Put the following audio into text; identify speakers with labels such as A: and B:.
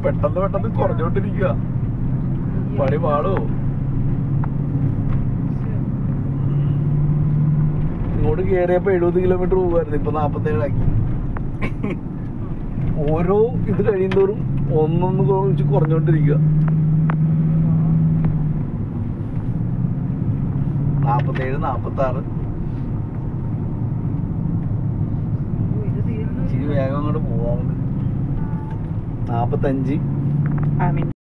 A: പെട്ടെന്ന് പെട്ടെന്ന് കുറഞ്ഞോണ്ടിരിക്കുക പണി പാടോ ഇങ്ങോട്ട് കേറിയപ്പോ എഴുപത് കിലോമീറ്റർ പോകുമായിരുന്നു ഇപ്പൊ നാപ്പത്തേഴാക്കി ഓരോ ഇത് കഴിയുന്തോറും ഒന്നൊന്ന് കുറച്ച് കുറഞ്ഞോണ്ടിരിക്കുക നാപ്പത്തേഴ് നാപ്പത്തി ആറ്
B: ഇത് തീരുന്നു
A: ഇച്ചിരി വേഗം അങ്ങോട്ട് പോവാം നമുക്ക് നാപ്പത്തഞ്ച്
B: ആ മിനിറ്റ്